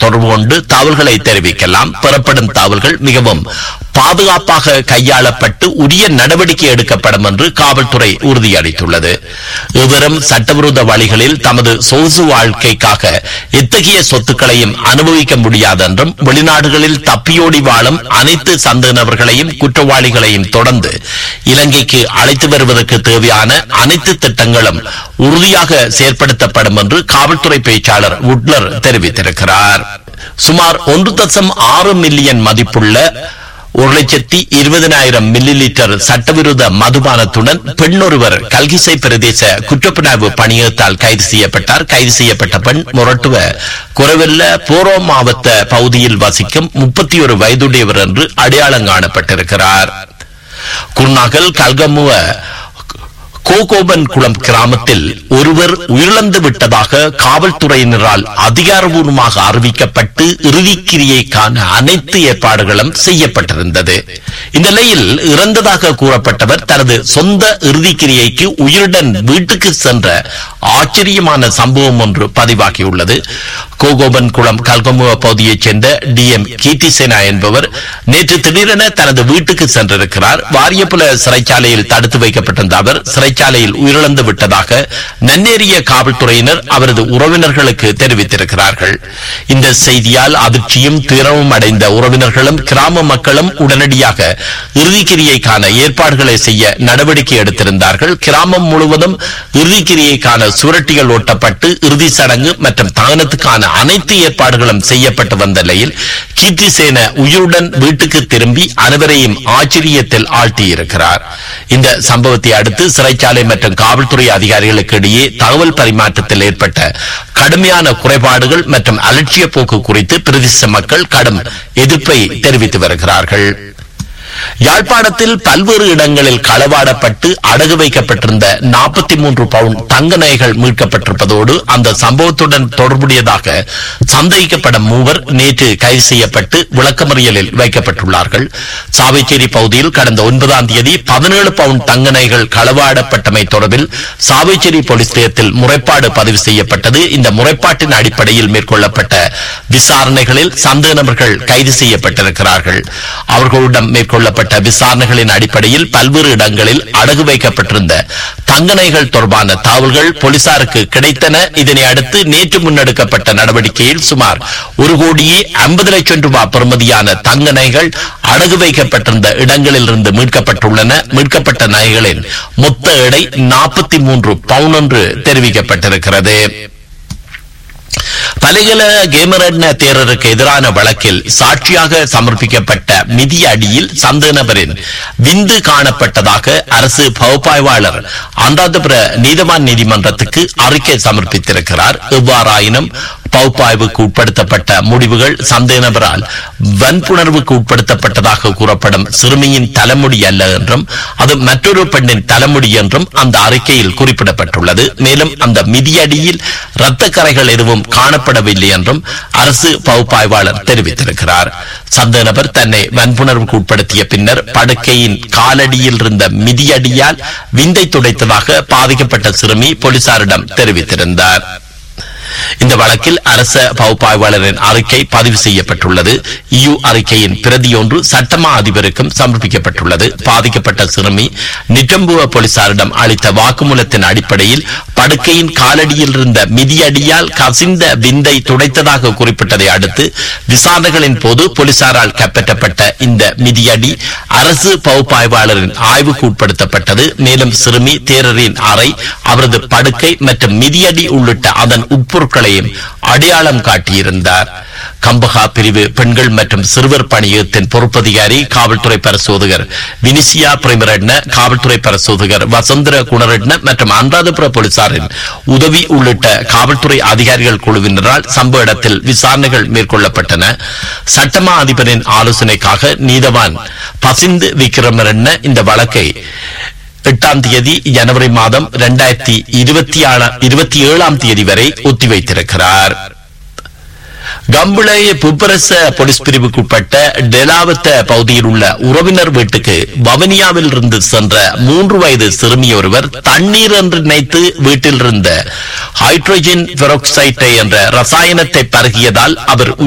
தொடர்பு கொண்டு தகவல்களை தெரிவிக்கலாம் பெறப்படும் தகவல்கள் மிகவும் பாதுகாப்பாக கையாளப்பட்டு உரிய நடவடிக்கை எடுக்கப்படும் என்று காவல்துறை உறுதியளித்துள்ளது இவரும் சட்டவிரோத வழிகளில் தமது சொகுசு வாழ்க்கைக்காக எத்தகைய சொத்துக்களையும் அனுபவிக்க முடியாது என்றும் வெளிநாடுகளில் தப்பியோடி வாழும் அனைத்து சந்தேகநபர்களையும் குற்றவாளிகளையும் தொடர்ந்து இலங்கைக்கு அழைத்து வருவதற்கு தேவையான அனைத்து திட்டங்களும் உறுதியாக செயற்படுத்தப்படும் என்று காவல்துறை பேச்சாளர் உட்லர் தெரிவித்திருக்கிறார் சுமார் ஒன்று தசம் ஆறு மில்லியன் மதிப்புள்ள ஒரு லட்சத்தி இருபதனாயிரம் மில்லி லிட்டர் சட்டவிரோத மதுபானத்துடன் பெண்ணொருவர் கல்கிசை பிரதேச குற்றப்புலனாய்வு பணியகத்தால் கைது செய்யப்பட்டார் கைது செய்யப்பட்ட பெண் முரட்டுவ குறைவெல்ல போரோ மாவட்ட பகுதியில் வசிக்கும் முப்பத்தி ஒரு வயதுடையவர் என்று அடையாளம் காணப்பட்டிருக்கிறார் குர்நாகல் கல்கமுவ கோகோபன் குளம் கிராமத்தில் ஒருவர் உயிரிழந்து விட்டதாக காவல்துறையினரால் அதிகாரபூர்வமாக அறிவிக்கப்பட்டு இறுதிக்கிரியைக்கான அனைத்து ஏற்பாடுகளும் செய்யப்பட்டிருந்தது இந்த நிலையில் இறந்ததாக கூறப்பட்டவர் தனது சொந்த இறுதிக்கிரியைக்கு உயிருடன் வீட்டுக்கு சென்ற ஆச்சரியமான சம்பவம் ஒன்று பதிவாகியுள்ளது கோகோபன் குளம் கல்கமுவ பகுதியைச் சேர்ந்த டி எம் கீர்த்திசேனா என்பவர் நேற்று திடீரென தனது வீட்டுக்கு சென்றிருக்கிறார் வாரியப்புல சிறைச்சாலையில் தடுத்து வைக்கப்பட்டிருந்த அவர் சிறைச்சாலையில் உயிரிழந்து விட்டதாக நன்னேறிய காவல்துறையினர் அவரது உறவினர்களுக்கு தெரிவித்திருக்கிறார்கள் இந்த செய்தியால் அதிர்ச்சியும் துயரமும் அடைந்த உறவினர்களும் கிராம மக்களும் உடனடியாக இறுதிக்கிரியைக்கான ஏற்பாடுகளை செய்ய நடவடிக்கை எடுத்திருந்தார்கள் கிராமம் முழுவதும் இறுதிக்கிரியைக்கான சுரட்டிகள் ஓட்டப்பட்டு இறுதி சடங்கு மற்றும் தகனத்துக்கான அனைத்து ஏற்பாடுகளும் செய்யப்பட்டு வந்த நிலையில் கீர்த்திசேன உயிருடன் வீட்டுக்கு திரும்பி அனைவரையும் ஆச்சரியத்தில் ஆழ்த்தியிருக்கிறார் இந்த சம்பவத்தை அடுத்து சிறைச்சாலை மற்றும் காவல்துறை அதிகாரிகளுக்கு இடையே தகவல் பரிமாற்றத்தில் ஏற்பட்ட கடுமையான குறைபாடுகள் மற்றும் அலட்சிய போக்கு குறித்து பிரதேச மக்கள் கடும் எதிர்ப்பை தெரிவித்து வருகிறார்கள் யாழ்ப்பாணத்தில் பல்வேறு இடங்களில் களவாடப்பட்டு அடகு வைக்கப்பட்டிருந்த நாற்பத்தி மூன்று பவுண்ட் தங்க நகைகள் மீட்கப்பட்டிருப்பதோடு அந்த சம்பவத்துடன் தொடர்புடையதாக சந்தேகிக்கப்படும் மூவர் நேற்று கைது செய்யப்பட்டு விளக்கமறியலில் வைக்கப்பட்டுள்ளார்கள் சாவைச்சேரி பகுதியில் கடந்த ஒன்பதாம் தேதி பதினேழு பவுண்ட் தங்க நகைகள் களவாடப்பட்டமை தொடர்பில் சாவைச்சேரி போலீஸ் நிலையத்தில் முறைப்பாடு பதிவு செய்யப்பட்டது இந்த முறைப்பாட்டின் அடிப்படையில் மேற்கொள்ளப்பட்ட விசாரணைகளில் சந்தேக நபர்கள் கைது செய்யப்பட்டிருக்கிறார்கள் அவர்களிடம் மேற்கொள்ளப்பட்ட விசாரணைகளின் அடிப்படையில் பல்வேறு இடங்களில் அடகு வைக்கப்பட்டிருந்த தங்க நகைகள் தொடர்பான தகவல்கள் போலீசாருக்கு கிடைத்தன இதனை அடுத்து நேற்று முன்னெடுக்கப்பட்ட நடவடிக்கையில் சுமார் ஒரு கோடியே ஐம்பது லட்சம் ரூபாய் பெறுமதியான தங்க நகைகள் அடகு வைக்கப்பட்டிருந்த இடங்களில் இருந்து மீட்கப்பட்டுள்ளன மீட்கப்பட்ட நகைகளின் மொத்த எடை நாற்பத்தி மூன்று பவுன் என்று தெரிவிக்கப்பட்டிருக்கிறது பலகல கேமரட்ன தேரருக்கு எதிரான வழக்கில் சாட்சியாக சமர்ப்பிக்கப்பட்ட மிதி அடியில் சந்தேக நபரின் விந்து காணப்பட்டதாக அரசு பகுப்பாய்வாளர் அந்தாதபுர நீதவான் நீதிமன்றத்துக்கு அறிக்கை சமர்ப்பித்திருக்கிறார் எவ்வாறாயினும் பகுப்பாய்வுக்கு உட்படுத்தப்பட்ட முடிவுகள் சந்தேக நபரால் வன்புணர்வுக்கு உட்படுத்தப்பட்டதாக கூறப்படும் சிறுமியின் தலைமுடி அல்ல என்றும் அது மற்றொரு பெண்ணின் தலைமுடி என்றும் அந்த அறிக்கையில் குறிப்பிடப்பட்டுள்ளது மேலும் அந்த மிதியடியில் இரத்த கரைகள் எதுவும் காணப்படவில்லை என்றும் அரசு பகுப்பாய்வாளர் தெரிவித்திருக்கிறார் சந்தேக நபர் தன்னை வன்புணர்வுக்கு உட்படுத்திய பின்னர் படுக்கையின் காலடியில் இருந்த மிதியடியால் விந்தை துடைத்ததாக பாதிக்கப்பட்ட சிறுமி போலீசாரிடம் தெரிவித்திருந்தார் இந்த வழக்கில் அரச பகுப்பாய்வாளரின் அறிக்கை பதிவு செய்யப்பட்டுள்ளது இயு அறிக்கையின் பிரதி ஒன்று சட்டமா அதிபருக்கும் சமர்ப்பிக்கப்பட்டுள்ளது பாதிக்கப்பட்ட சிறுமி நிட்டம்புவ போலீசாரிடம் அளித்த வாக்குமூலத்தின் அடிப்படையில் படுக்கையின் காலடியில் இருந்த மிதியடியால் கசிந்த விந்தை துடைத்ததாக குறிப்பிட்டதை அடுத்து விசாரணைகளின் போது போலீசாரால் கைப்பற்றப்பட்ட இந்த மிதியடி அரசு பகுப்பாய்வாளரின் ஆய்வுக்கு உட்படுத்தப்பட்டது மேலும் சிறுமி தேரரின் அறை அவரது படுக்கை மற்றும் மிதியடி உள்ளிட்ட அதன் உட்பொருட்களையும் அடையாளம் காட்டியிருந்தார் கம்பஹா பிரிவு பெண்கள் மற்றும் சிறுவர் பணியகத்தின் பொறுப்பதிகாரி காவல்துறை பரிசோதகர் வினிசியா பிரேமரட்ன காவல்துறை பரிசோதகர் வசந்தர குணரட்ன மற்றும் அனுராதபுர போலீசாரின் உதவி உள்ளிட்ட காவல்துறை அதிகாரிகள் குழுவினரால் சம்பவ இடத்தில் விசாரணைகள் மேற்கொள்ளப்பட்டன சட்டமா அதிபரின் ஆலோசனைக்காக நீதவான் பசிந்து விக்ரமரட்ன இந்த வழக்கை எட்டாம் தேதி ஜனவரி மாதம் இரண்டாயிரத்தி இருபத்தி இருபத்தி ஏழாம் தேதி வரை ஒத்திவைத்திருக்கிறார் கம்புளை புப்பரச போலீஸ் பிரிவுக்குட்பட்ட டெலாவத்த பகுதியில் உள்ள உறவினர் வீட்டுக்கு வவனியாவில் இருந்து சென்ற மூன்று வயது சிறுமி ஒருவர் தண்ணீர் என்று நினைத்து வீட்டில் இருந்த ஹைட்ரோஜன் பெரோக்சைட்டை என்ற ரசாயனத்தை பருகியதால் அவர்